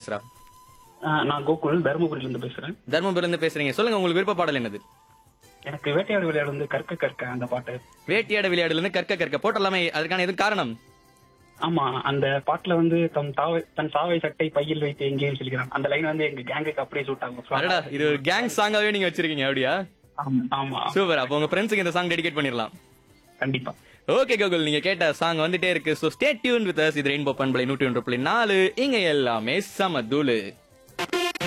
பேசுறா ஆஹ் நான் கோகுல் தருமபுரியில இருந்து பேசுறேன் தர்மபுரில இருந்து பேசுறீங்க சொல்லுங்க உங்களுக்கு விருப்ப பாடல் என்னது எனக்கு வேட்டையாடு விளையாடு வந்து கற்க கற்க அந்த பாட்டு வேட்டியாட விளையாடுல இருந்து கற்க கற்க போட்டலாமே அதுக்கான எது காரணம் ஆமா அந்த பாட்டுல வந்து தம் தாவை தன் சாவை சட்டை பையில் வைத்து எங்கேயும் சொல்லிக்கிறான் அந்த லைன் வந்து எங்க கேங்குக்கு அப்படியே சூட் ஆகும் அடடா இது ஒரு கேங் சாங்காவே நீங்க வச்சிருக்கீங்க அப்படியா ஆமா, ஆமா சூப்பர் அப்போ உங்க ஃப்ரெண்ட்ஸுக்கு இந்த சாங் டெடிகேட் பண்ணிடலாம் கண்டிப்பா ஓகே கோகுல் நீங்க கேட்ட சாங் வந்துட்டே இருக்கு so stay tune with us இது ரெயின்போ பண்பலை நூற்றி ஒன்று புள்ளி நாலு இங்க எல்லாமே சம தூளு